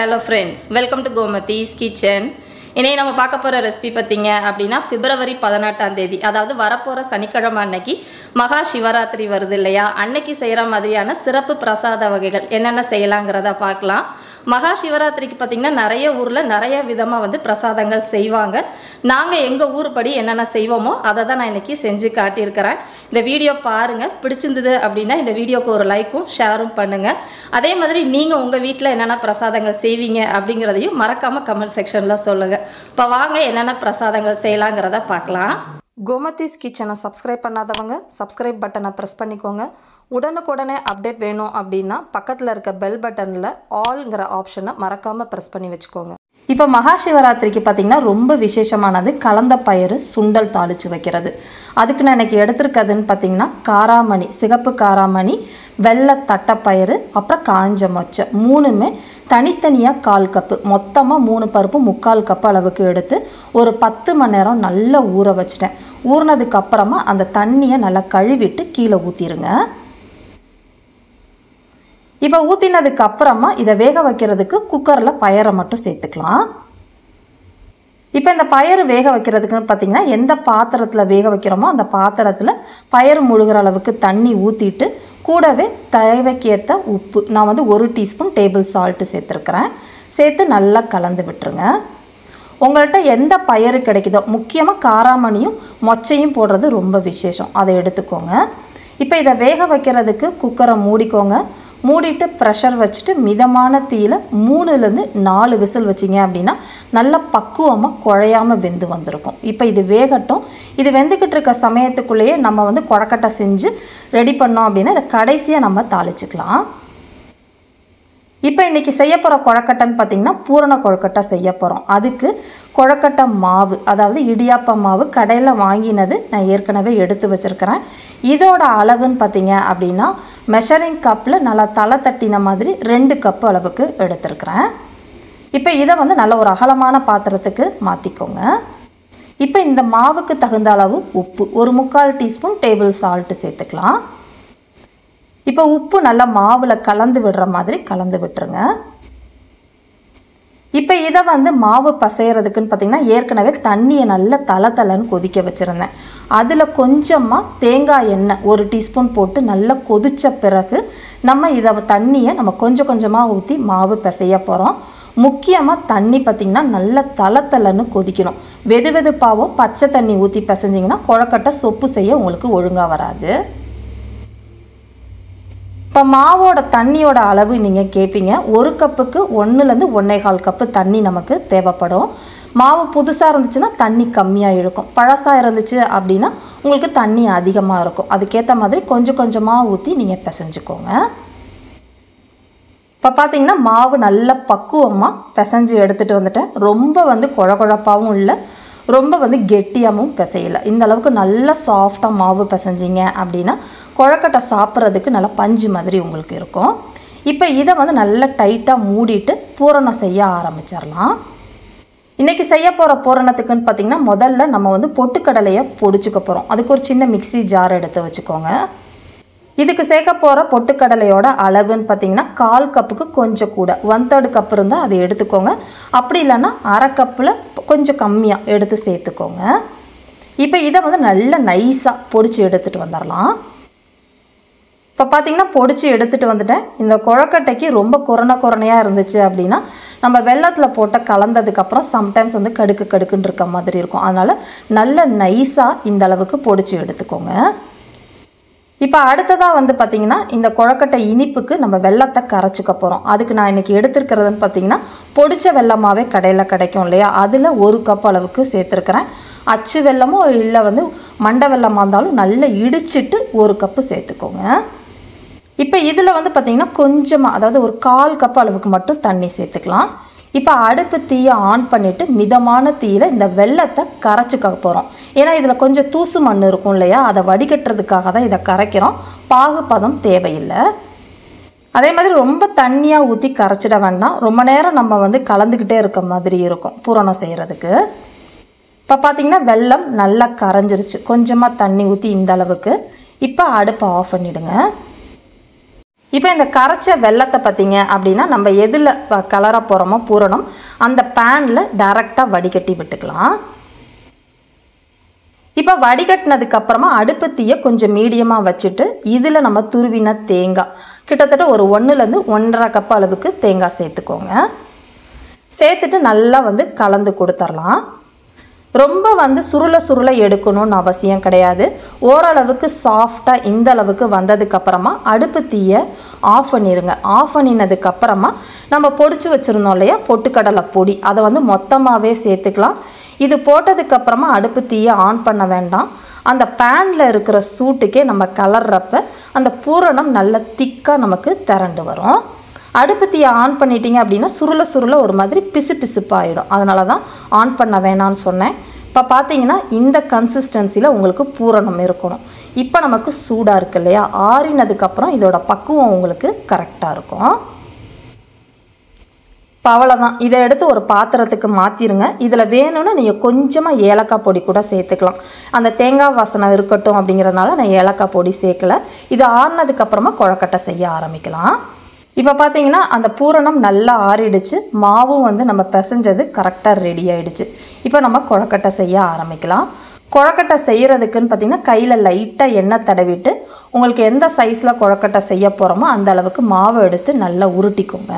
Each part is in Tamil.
hello friends welcome to Gomathi's kitchen இன்னைக்கு நம்ம பார்க்க போகிற ரெசிபி பார்த்தீங்க அப்படின்னா பிப்ரவரி பதினெட்டாம் தேதி அதாவது வரப்போகிற சனிக்கிழமை அன்னைக்கு மகா சிவராத்திரி வருது இல்லையா அன்னைக்கு செய்கிற மாதிரியான சிறப்பு பிரசாத வகைகள் என்னென்ன செய்யலாங்கிறத பார்க்கலாம் மகா சிவராத்திரிக்கு பார்த்தீங்கன்னா நிறைய ஊரில் நிறைய விதமாக வந்து பிரசாதங்கள் செய்வாங்க நாங்கள் எங்கள் ஊர் படி என்னென்ன செய்வோமோ அதை தான் நான் இன்னைக்கு செஞ்சு காட்டியிருக்கிறேன் இந்த வீடியோ பாருங்கள் பிடிச்சிருந்தது அப்படின்னா இந்த வீடியோக்கு ஒரு லைக்கும் ஷேரும் பண்ணுங்கள் அதே மாதிரி நீங்கள் உங்கள் வீட்டில் என்னென்ன பிரசாதங்கள் செய்வீங்க அப்படிங்கிறதையும் மறக்காமல் கமெண்ட் செக்ஷனில் சொல்லுங்கள் இப்போ வாங்க என்னென்ன பிரசாதங்கள் செய்யலாங்கிறத பார்க்கலாம் கோமதிஸ் கிச்சனை சப்ஸ்கிரைப் பண்ணாதவங்க சப்ஸ்கிரைப் பட்டனை ப்ரெஸ் பண்ணிக்கோங்க உடனுக்குடனே அப்டேட் வேணும் அப்படின்னா பக்கத்தில் இருக்க பெல் பட்டனில் ஆல்ங்கிற ஆப்ஷனை மறக்காமல் ப்ரெஸ் பண்ணி வச்சுக்கோங்க இப்போ மகா சிவராத்திரிக்கு பார்த்தீங்கன்னா ரொம்ப விசேஷமானது கலந்த பயிறு சுண்டல் தாளித்து வைக்கிறது அதுக்கு நான் இன்னைக்கு எடுத்திருக்கிறதுன்னு பார்த்தீங்கன்னா காராமணி சிகப்பு காராமணி வெள்ளை தட்டைப்பயிறு அப்புறம் காஞ்ச மொச்சை மூணுமே தனித்தனியாக கால் கப்பு மொத்தமாக மூணு பருப்பு முக்கால் கப்பு அளவுக்கு எடுத்து ஒரு பத்து மணி நேரம் நல்லா ஊற வச்சிட்டேன் ஊறினதுக்கு அப்புறமா அந்த தண்ணியை நல்லா கழுவிட்டு கீழே ஊற்றிடுங்க இப்போ ஊற்றினதுக்கு அப்புறமா இதை வேக வைக்கிறதுக்கு குக்கரில் பயரை மட்டும் சேர்த்துக்கலாம் இப்போ இந்த பயறு வேக வைக்கிறதுக்குன்னு பார்த்தீங்கன்னா எந்த பாத்திரத்தில் வேக வைக்கிறோமோ அந்த பாத்திரத்தில் பயறு முழுகிற அளவுக்கு தண்ணி ஊற்றிட்டு கூடவே தேவைக்கேற்ற உப்பு நான் வந்து ஒரு டீஸ்பூன் டேபிள் சால்ட்டு சேர்த்துருக்குறேன் சேர்த்து நல்லா கலந்து விட்டுருங்க உங்கள்கிட்ட எந்த பயிறு கிடைக்குதோ முக்கியமாக காராமணியும் மொச்சையும் போடுறது ரொம்ப விசேஷம் அதை எடுத்துக்கோங்க இப்போ இதை வேக வைக்கிறதுக்கு குக்கரை மூடிக்கோங்க மூடிட்டு ப்ரெஷர் வச்சுட்டு மிதமான தீயில் மூணுலேருந்து நாலு விசில் வச்சிங்க அப்படின்னா நல்லா பக்குவமாக குழையாமல் வெந்து வந்திருக்கும் இப்போ இது வேகட்டும் இது வெந்துக்கிட்டு இருக்க சமயத்துக்குள்ளேயே நம்ம வந்து கொழக்கட்டை செஞ்சு ரெடி பண்ணோம் அப்படின்னா இதை கடைசியாக நம்ம தாளிச்சுக்கலாம் இப்போ இன்றைக்கி செய்ய போகிற கொழக்கட்டைன்னு பார்த்திங்கன்னா பூரண கொழக்கட்டை செய்ய போகிறோம் அதுக்கு கொழக்கட்டை மாவு அதாவது இடியாப்ப மாவு கடையில் வாங்கினது நான் ஏற்கனவே எடுத்து வச்சுருக்கிறேன் இதோட அளவுன்னு பார்த்தீங்க அப்படின்னா மெஷரிங் கப்பில் நல்லா தலை தட்டின மாதிரி ரெண்டு கப்பு அளவுக்கு எடுத்துருக்கிறேன் இப்போ இதை வந்து நல்ல ஒரு அகலமான பாத்திரத்துக்கு மாற்றிக்கோங்க இப்போ இந்த மாவுக்கு தகுந்த அளவு உப்பு ஒரு முக்கால் டீஸ்பூன் டேபிள் சால்ட்டு சேர்த்துக்கலாம் இப்போ உப்பு நல்லா மாவில் கலந்து விடுற மாதிரி கலந்து விட்டுருங்க இப்போ இதை வந்து மாவு பசைகிறதுக்குன்னு பார்த்திங்கன்னா ஏற்கனவே தண்ணியை நல்லா தலை தலைன்னு கொதிக்க வச்சுருந்தேன் அதில் கொஞ்சமாக தேங்காய் எண்ணெய் ஒரு டீஸ்பூன் போட்டு நல்லா கொதித்த பிறகு நம்ம இதை தண்ணியை நம்ம கொஞ்சம் கொஞ்சமாக ஊற்றி மாவு பிசைய போகிறோம் முக்கியமாக தண்ணி பார்த்திங்கன்னா நல்லா தலை தலைன்னு கொதிக்கணும் வெது வெதுப்பாவோ பச்சை தண்ணி ஊற்றி பிசைஞ்சிங்கன்னா குழக்கட்டை சொப்பு செய்ய உங்களுக்கு ஒழுங்காக வராது இப்போ மாவோட தண்ணியோட அளவு நீங்கள் கேட்பீங்க ஒரு கப்புக்கு ஒன்றுலேருந்து ஒன்றே கால் கப்பு தண்ணி நமக்கு தேவைப்படும் மாவு புதுசாக இருந்துச்சுன்னா தண்ணி கம்மியாக இருக்கும் பழசாக இருந்துச்சு அப்படின்னா உங்களுக்கு தண்ணி அதிகமாக இருக்கும் அதுக்கேற்ற மாதிரி கொஞ்சம் கொஞ்சமாக ஊற்றி நீங்கள் பிசைஞ்சுக்கோங்க இப்போ பார்த்தீங்கன்னா மாவு நல்ல பக்குவமாக பிசைஞ்சு எடுத்துகிட்டு வந்துட்டேன் ரொம்ப வந்து குழ குழப்பாகவும் இல்லை ரொம்ப வந்து கெட்டியாகவும் பிசையலை இந்த அளவுக்கு நல்ல சாஃப்டாக மாவு பிசைஞ்சிங்க அப்படின்னா குழக்கட்டை சாப்பிட்றதுக்கு நல்லா பஞ்சு மாதிரி உங்களுக்கு இருக்கும் இப்போ இதை வந்து நல்லா டைட்டாக மூடிட்டு பூரணம் செய்ய ஆரம்பிச்சிடலாம் இன்றைக்கி செய்ய போகிற பூரணத்துக்குன்னு பார்த்திங்கன்னா முதல்ல நம்ம வந்து பொட்டுக்கடலையை பொடிச்சுக்க போகிறோம் அதுக்கு ஒரு சின்ன மிக்சி ஜார் எடுத்து வச்சுக்கோங்க இதுக்கு சேர்க்க போகிற பொட்டுக்கடலையோட அளவுன்னு பார்த்தீங்கன்னா கால் கப்புக்கு கொஞ்சம் கூட ஒன் தேர்டு கப் இருந்தால் அதை எடுத்துக்கோங்க அப்படி இல்லைன்னா அரை கப்பில் கொஞ்சம் கம்மியாக எடுத்து சேர்த்துக்கோங்க இப்போ இதை வந்து நல்ல நைஸாக பொடிச்சு எடுத்துகிட்டு வந்துடலாம் இப்போ பார்த்தீங்கன்னா பொடிச்சு எடுத்துகிட்டு வந்துட்டேன் இந்த குழக்கட்டைக்கு ரொம்ப குறனை குறனையாக இருந்துச்சு அப்படின்னா நம்ம வெள்ளத்தில் போட்ட கலந்ததுக்கப்புறம் சம்டைம்ஸ் வந்து கடுக்கு கடுக்குன்னு இருக்க மாதிரி இருக்கும் அதனால் நல்ல நைஸாக இந்த அளவுக்கு பொடிச்சு எடுத்துக்கோங்க இப்போ அடுத்ததாக வந்து பார்த்திங்கன்னா இந்த குழக்கட்டை இனிப்புக்கு நம்ம வெள்ளத்தை கரைச்சிக்க போகிறோம் அதுக்கு நான் இன்றைக்கி எடுத்துருக்கிறதுன்னு பார்த்தீங்கன்னா பொடிச்ச வெள்ளமாகவே கடையில் கிடைக்கும் இல்லையா அதில் ஒரு கப் அளவுக்கு சேர்த்துருக்கிறேன் அச்சு வெள்ளமோ இல்லை வந்து மண்டை வெள்ளமாக இருந்தாலும் நல்லா இடிச்சிட்டு ஒரு கப்பு சேர்த்துக்கோங்க இப்போ இதில் வந்து பார்த்திங்கன்னா கொஞ்சமாக அதாவது ஒரு கால் கப் அளவுக்கு மட்டும் தண்ணி சேர்த்துக்கலாம் இப்போ அடுப்பு தீயை ஆன் பண்ணிவிட்டு மிதமான தீயில் இந்த வெள்ளத்தை கரைச்சிக்க போகிறோம் ஏன்னா இதில் கொஞ்சம் தூசு மண் இருக்கும் இல்லையா அதை வடிகட்டுறதுக்காக தான் இதை கரைக்கிறோம் பாகுபதம் தேவையில்லை அதே மாதிரி ரொம்ப தண்ணியாக ஊற்றி கரைச்சிட வேண்டாம் ரொம்ப நேரம் நம்ம வந்து கலந்துக்கிட்டே இருக்க மாதிரி இருக்கும் பூரணம் செய்கிறதுக்கு இப்போ பார்த்தீங்கன்னா வெல்லம் நல்லா கரைஞ்சிருச்சு கொஞ்சமாக தண்ணி ஊற்றி இந்த அளவுக்கு இப்போ அடுப்பை ஆஃப் பண்ணிவிடுங்க இப்போ இந்த கரைச்ச வெள்ளத்தை பார்த்தீங்க அப்படின்னா நம்ம எதில் கலர போகிறோமோ பூரணம் அந்த பேனில் டைரெக்டாக வடிகட்டி விட்டுக்கலாம் இப்போ வடிகட்டினதுக்கு அப்புறமா அடுப்பு தீயை கொஞ்சம் மீடியமாக வச்சுட்டு இதில் நம்ம துருவின தேங்காய் கிட்டத்தட்ட ஒரு ஒன்றுலேருந்து ஒன்றரை கப் அளவுக்கு தேங்காய் சேர்த்துக்கோங்க சேர்த்துட்டு நல்லா வந்து கலந்து கொடுத்துர்லாம் ரொம்ப வந்து சுருள சுருள எடுக்கணும்னு அவசியம் கிடையாது ஓரளவுக்கு சாஃப்டாக இந்த அளவுக்கு வந்ததுக்கப்புறமா அடுப்பு தீயை ஆஃப் பண்ணிடுங்க ஆஃப் பண்ணினதுக்கப்புறமா நம்ம பொடிச்சு வச்சுருந்தோம் இல்லையா பொட்டுக்கடலை பொடி அதை வந்து மொத்தமாகவே சேர்த்துக்கலாம் இது போட்டதுக்கப்புறமா அடுப்பு தீயை ஆன் பண்ண வேண்டாம் அந்த பேனில் இருக்கிற சூட்டுக்கே நம்ம கலர்றப்ப அந்த பூரணம் நல்ல திக்காக நமக்கு திரண்டு வரும் அடுப்பு தீயை ஆன் பண்ணிட்டீங்க அப்படின்னா சுருள சுருள ஒரு மாதிரி பிசு பிசுப்பாயிடும் அதனால தான் ஆன் பண்ண வேணான்னு சொன்னேன் இப்போ பார்த்தீங்கன்னா இந்த கன்சிஸ்டன்சியில் உங்களுக்கு பூரணம் இருக்கணும் இப்போ நமக்கு சூடாக இருக்கு இல்லையா ஆறினதுக்கப்புறம் இதோட பக்குவம் உங்களுக்கு கரெக்டாக இருக்கும் இப்போ அவ்வளோதான் இதை எடுத்து ஒரு பாத்திரத்துக்கு மாற்றிருங்க இதில் வேணும்னா நீங்கள் கொஞ்சமாக ஏலக்காய் பொடி கூட சேர்த்துக்கலாம் அந்த தேங்காய் வாசனை இருக்கட்டும் அப்படிங்கிறதுனால நான் ஏலக்காய் பொடி சேர்க்கல இது ஆறினதுக்கப்புறமா குழக்கட்டை செய்ய ஆரம்பிக்கலாம் இப்போ பார்த்தீங்கன்னா அந்த பூரணம் நல்லா ஆறிடுச்சு மாவும் வந்து நம்ம பிசைஞ்சது கரெக்டாக ரெடி ஆயிடுச்சு இப்போ நம்ம குழக்கட்டை செய்ய ஆரம்பிக்கலாம் குழக்கட்டை செய்கிறதுக்குன்னு பார்த்தீங்கன்னா கையில் லைட்டாக எண்ணெய் தடவிட்டு உங்களுக்கு எந்த சைஸில் குழக்கட்டை செய்ய போகிறோமோ அந்த அளவுக்கு மாவு எடுத்து நல்லா உருட்டிக்கோங்க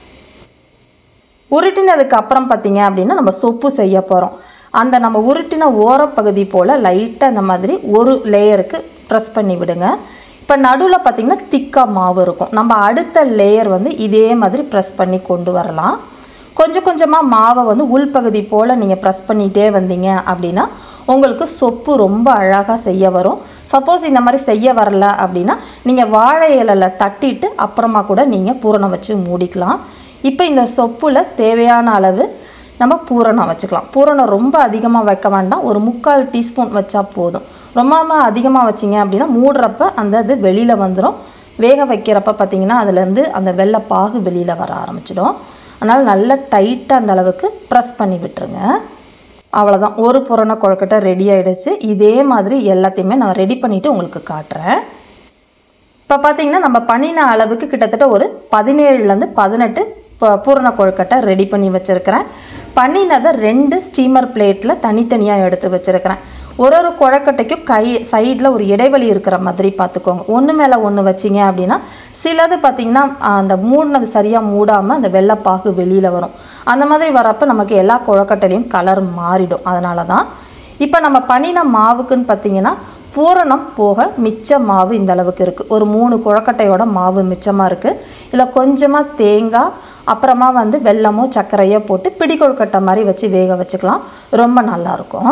உருட்டினதுக்கு அப்புறம் பார்த்தீங்க அப்படின்னா நம்ம சொப்பு செய்ய போகிறோம் அந்த நம்ம உருட்டின ஓரப்பகுதி போல் லைட்டாக இந்த மாதிரி ஒரு லேயருக்கு ப்ரெஸ் பண்ணி விடுங்க இப்போ நடுவில் பார்த்திங்கன்னா திக்காக மாவு இருக்கும் நம்ம அடுத்த லேயர் வந்து இதே மாதிரி ப்ரெஸ் பண்ணி கொண்டு வரலாம் கொஞ்சம் கொஞ்சமாக மாவை வந்து உள்பகுதி போல் நீங்கள் ப்ரெஸ் பண்ணிகிட்டே வந்தீங்க அப்படின்னா உங்களுக்கு சொப்பு ரொம்ப அழகாக செய்ய வரும் சப்போஸ் இந்த மாதிரி செய்ய வரல அப்படின்னா நீங்கள் வாழை இலையில் தட்டிட்டு அப்புறமா கூட நீங்கள் பூரணம் வச்சு மூடிக்கலாம் இப்போ இந்த சொப்பில் தேவையான அளவு நம்ம பூரணம் வச்சுக்கலாம் பூரணம் ரொம்ப அதிகமாக வைக்க வேண்டாம் ஒரு முக்கால் டீஸ்பூன் வச்சா போதும் ரொம்ப அதிகமாக வச்சிங்க அப்படின்னா மூடுறப்ப அந்த இது வெளியில் வந்துடும் வேக வைக்கிறப்ப பார்த்திங்கன்னா அதுலேருந்து அந்த வெள்ளை பாகு வெளியில் வர ஆரம்பிச்சிடும் அதனால் நல்லா டைட்டாக அந்த அளவுக்கு ப்ரெஸ் பண்ணி விட்டுருங்க அவ்வளோதான் ஒரு புறண கொழுக்கட்டை ரெடி ஆகிடுச்சு இதே மாதிரி எல்லாத்தையுமே நான் ரெடி பண்ணிவிட்டு உங்களுக்கு காட்டுறேன் இப்போ பார்த்தீங்கன்னா நம்ம பண்ணின அளவுக்கு கிட்டத்தட்ட ஒரு பதினேழுலேருந்து பதினெட்டு இப்போ பூரண கொழுக்கட்டை ரெடி பண்ணி வச்சுருக்கிறேன் பண்ணினதை ரெண்டு ஸ்டீமர் பிளேட்டில் தனித்தனியாக எடுத்து வச்சுருக்கிறேன் ஒரு ஒரு கொழக்கட்டைக்கும் கை சைடில் ஒரு இடைவெளி இருக்கிற மாதிரி பார்த்துக்கோங்க ஒன்று மேலே ஒன்று வச்சிங்க அப்படின்னா சிலது பார்த்திங்கன்னா அந்த மூடினது சரியாக மூடாமல் அந்த வெள்ளைப்பாகு வெளியில் வரும் அந்த மாதிரி வரப்போ நமக்கு எல்லா கொழக்கட்டையிலையும் கலர் மாறிடும் அதனால தான் இப்போ நம்ம பண்ணின மாவுக்குன்னு பார்த்தீங்கன்னா பூரணம் போக மிச்ச மாவு இந்த அளவுக்கு இருக்குது ஒரு மூணு குழக்கட்டையோட மாவு மிச்சமாக இருக்குது இதில் கொஞ்சமாக தேங்காய் அப்புறமா வந்து வெல்லமோ சர்க்கரையோ போட்டு பிடி கொழுக்கட்டை மாதிரி வச்சு வேக வச்சுக்கலாம் ரொம்ப நல்லாயிருக்கும்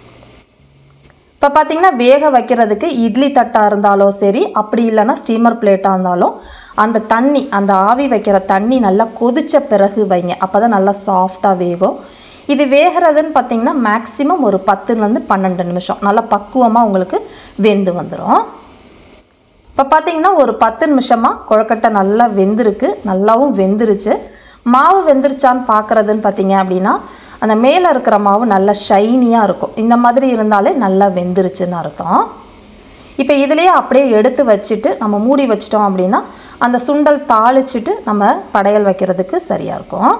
இப்போ பார்த்தீங்கன்னா வேக வைக்கிறதுக்கு இட்லி தட்டாக இருந்தாலும் சரி அப்படி இல்லைன்னா ஸ்டீமர் பிளேட்டாக இருந்தாலும் அந்த தண்ணி அந்த ஆவி வைக்கிற தண்ணி நல்லா கொதித்த பிறகு வைங்க அப்போ தான் நல்லா சாஃப்டாக வேகும் இது வேகிறதுன்னு பார்த்தீங்கன்னா மேக்ஸிமம் ஒரு பத்துலேருந்து பன்னெண்டு நிமிஷம் நல்லா பக்குவமாக உங்களுக்கு வெந்து வந்துடும் இப்போ பார்த்தீங்கன்னா ஒரு பத்து நிமிஷமாக கொழக்கட்டை நல்லா வெந்திருக்கு நல்லாவும் வெந்துருச்சு மாவு வெந்துருச்சான்னு பார்க்குறதுன்னு பார்த்தீங்க அப்படின்னா அந்த மேலே இருக்கிற மாவு நல்லா ஷைனியாக இருக்கும் இந்த மாதிரி இருந்தாலே நல்லா வெந்துருச்சுன்னு அர்த்தம் இப்போ இதுலேயே அப்படியே எடுத்து வச்சுட்டு நம்ம மூடி வச்சிட்டோம் அப்படின்னா அந்த சுண்டல் தாளிச்சிட்டு நம்ம படையல் வைக்கிறதுக்கு சரியாக இருக்கும்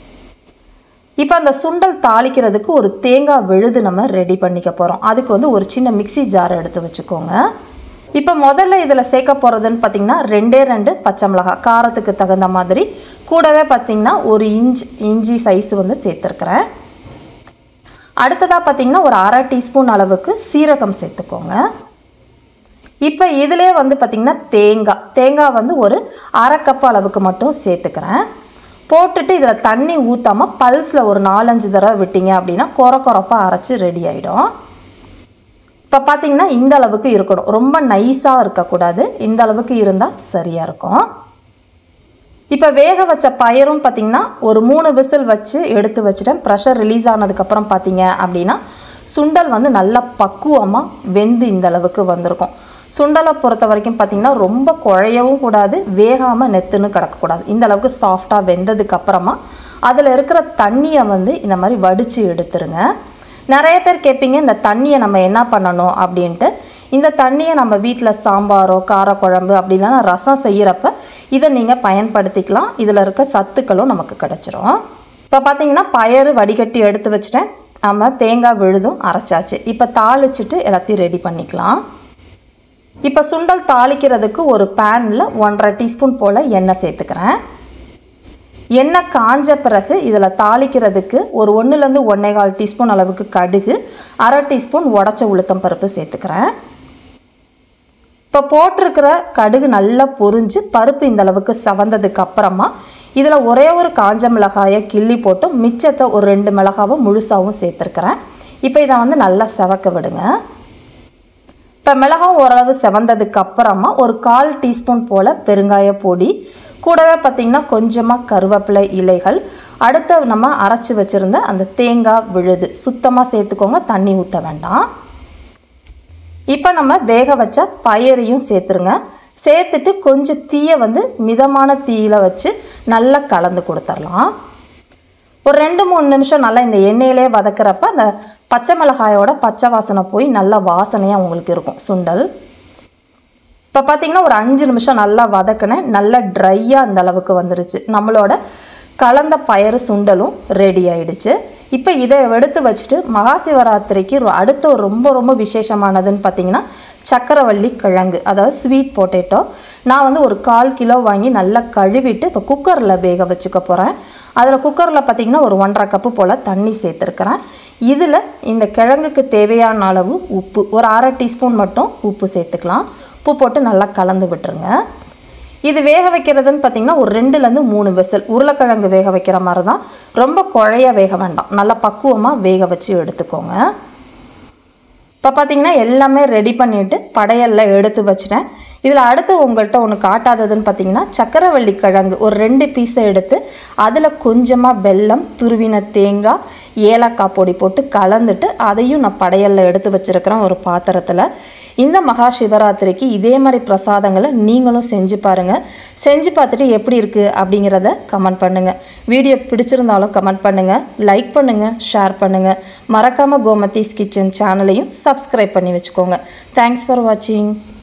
இப்போ அந்த சுண்டல் தாளிக்கிறதுக்கு ஒரு தேங்காய் விழுது நம்ம ரெடி பண்ணிக்க போகிறோம் அதுக்கு வந்து ஒரு சின்ன மிக்ஸி ஜார் எடுத்து வச்சுக்கோங்க இப்போ முதல்ல இதில் சேர்க்க போகிறதுன்னு பார்த்தீங்கன்னா ரெண்டே ரெண்டு பச்சை மிளகாய் காரத்துக்கு தகுந்த மாதிரி கூடவே பார்த்தீங்கன்னா ஒரு இன்ச் இஞ்சி சைஸ் வந்து சேர்த்துருக்குறேன் அடுத்ததாக பார்த்தீங்கன்னா ஒரு அரை டீஸ்பூன் அளவுக்கு சீரகம் சேர்த்துக்கோங்க இப்போ இதிலே வந்து பார்த்திங்கன்னா தேங்காய் தேங்காய் வந்து ஒரு அரை கப் அளவுக்கு மட்டும் சேர்த்துக்கிறேன் போட்டுட்டு இதில் தண்ணி ஊற்றாமல் பல்ஸில் ஒரு நாலஞ்சு தடவை விட்டீங்க அப்படின்னா கொர கொரப்பாக அரைச்சி ரெடி ஆகிடும் இப்போ பார்த்தீங்கன்னா இந்த அளவுக்கு இருக்கணும் ரொம்ப நைஸாக இருக்கக்கூடாது இந்த அளவுக்கு இருந்தால் சரியாக இருக்கும் இப்போ வேக வச்ச பயரும் பார்த்திங்கன்னா ஒரு மூணு விசில் வச்சு எடுத்து வச்சுட்டேன் ப்ரெஷர் ரிலீஸ் ஆனதுக்கப்புறம் பார்த்தீங்க அப்படின்னா சுண்டல் வந்து நல்லா பக்குவமாக வெந்து இந்த அளவுக்கு வந்திருக்கும் சுண்டலை பொறுத்த வரைக்கும் பார்த்திங்கன்னா ரொம்ப குழையவும் கூடாது வேகாமல் நெத்துன்னு கிடக்கக்கூடாது இந்த அளவுக்கு சாஃப்டாக வெந்ததுக்கு அப்புறமா அதில் இருக்கிற தண்ணியை வந்து இந்த மாதிரி வடித்து எடுத்துருங்க நிறைய பேர் கேட்பீங்க இந்த தண்ணியை நம்ம என்ன பண்ணணும் அப்படின்ட்டு இந்த தண்ணியை நம்ம வீட்டில் சாம்பாரோ காரக்குழம்பு அப்படிலாம் ரசம் செய்கிறப்ப இதை நீங்கள் பயன்படுத்திக்கலாம் இதில் இருக்க சத்துக்களும் நமக்கு கிடச்சிரும் இப்போ பார்த்தீங்கன்னா பயறு வடிகட்டி எடுத்து வச்சுட்டேன் நம்ம தேங்காய் விழுதும் அரைச்சாச்சு இப்போ தாளிச்சிட்டு எல்லாத்தையும் ரெடி பண்ணிக்கலாம் இப்போ சுண்டல் தாளிக்கிறதுக்கு ஒரு பேனில் ஒன்றரை டீஸ்பூன் போல் எண்ணெய் சேர்த்துக்கிறேன் எண்ணெய் காஞ்ச பிறகு இதில் தாளிக்கிறதுக்கு ஒரு ஒன்றுலேருந்து ஒன்றே கால் டீஸ்பூன் அளவுக்கு கடுகு அரை டீஸ்பூன் உடச்ச உளுத்தம் பருப்பு சேர்த்துக்கிறேன் இப்போ போட்டிருக்கிற கடுகு நல்லா பொரிஞ்சு பருப்பு இந்த அளவுக்கு செவந்ததுக்கு அப்புறமா இதில் ஒரே ஒரு காஞ்ச மிளகாயை கிள்ளி போட்டு மிச்சத்தை ஒரு ரெண்டு மிளகாவும் முழுசாகவும் சேர்த்துருக்கிறேன் இப்போ இதை வந்து நல்லா செவக்க விடுங்க இப்போ மிளகாய் ஓரளவு செவந்ததுக்கு அப்புறமா ஒரு கால் டீஸ்பூன் போல் பெருங்காய பொடி கூடவே பார்த்திங்கன்னா கொஞ்சமாக கருவேப்பிலை இலைகள் அடுத்து நம்ம அரைச்சி வச்சுருந்த அந்த தேங்காய் விழுது சுத்தமாக சேர்த்துக்கோங்க தண்ணி ஊற்ற வேண்டாம் இப்போ நம்ம வேக வச்ச பயிரையும் சேர்த்துருங்க சேர்த்துட்டு கொஞ்சம் தீயை வந்து மிதமான தீயில் வச்சு நல்லா கலந்து கொடுத்துர்லாம் ஒரு ரெண்டு மூணு நிமிஷம் நல்லா இந்த எண்ணெயிலே வதக்குறப்ப அந்த பச்சை மிளகாயோட பச்சை வாசனை போய் நல்லா வாசனையாக உங்களுக்கு இருக்கும் சுண்டல் இப்போ பார்த்தீங்கன்னா ஒரு அஞ்சு நிமிஷம் நல்லா வதக்கினேன் நல்லா ட்ரையாக அந்த அளவுக்கு வந்துருச்சு நம்மளோட கலந்த பயறு சுண்டலும் ரெடி ஆயிடுச்சு இப்போ இதை எடுத்து வச்சுட்டு மகா சிவராத்திரிக்கு ரொ- அடுத்த ஒரு ரொம்ப ரொம்ப விசேஷமானதுன்னு பார்த்தீங்கன்னா சக்கரவள்ளி கிழங்கு அதாவது ஸ்வீட் பொட்டேட்டோ நான் வந்து ஒரு கால் கிலோ வாங்கி நல்லா கழுவிட்டு இப்போ குக்கரில் வேக வச்சுக்க போகிறேன் அதில் குக்கரில் பார்த்தீங்கன்னா ஒரு ஒன்றரை கப்பு போல் தண்ணி சேர்த்துருக்கிறேன் இதில் இந்த கிழங்குக்கு தேவையான அளவு உப்பு ஒரு அரை டீஸ்பூன் மட்டும் உப்பு சேர்த்துக்கலாம் உப்பு போட்டு நல்லா கலந்து விட்டுருங்க இது வேக வைக்கிறதுன்னு பார்த்தீங்கன்னா ஒரு ரெண்டுலேருந்து மூணு விசில் உருளைக்கிழங்கு வேக வைக்கிற மாதிரி தான் ரொம்ப குழைய வேக வேண்டாம் நல்லா பக்குவமாக வேக வச்சு எடுத்துக்கோங்க இப்போ பார்த்தீங்கன்னா எல்லாமே ரெடி பண்ணிவிட்டு படையலில் எடுத்து வச்சுட்டேன் இதில் அடுத்து உங்கள்கிட்ட ஒன்று காட்டாததுன்னு பார்த்தீங்கன்னா சக்கரவள்ளி கிழங்கு ஒரு ரெண்டு பீஸை எடுத்து அதில் கொஞ்சமாக வெல்லம் துருவின தேங்காய் ஏலக்காய் பொடி போட்டு கலந்துட்டு அதையும் நான் படையலில் எடுத்து வச்சுருக்கிறேன் ஒரு பாத்திரத்தில் இந்த மகா சிவராத்திரிக்கு இதே மாதிரி பிரசாதங்களை நீங்களும் செஞ்சு பாருங்கள் செஞ்சு பார்த்துட்டு எப்படி இருக்குது அப்படிங்கிறத கமெண்ட் பண்ணுங்கள் வீடியோ பிடிச்சிருந்தாலும் கமெண்ட் பண்ணுங்கள் லைக் பண்ணுங்கள் ஷேர் பண்ணுங்கள் மறக்காமல் கோமதிஸ் கிச்சன் சேனலையும் சப்ஸ்கிரைப் பண்ணி வச்சுக்கோங்க தேங்க்ஸ் ஃபார் வாட்சிங்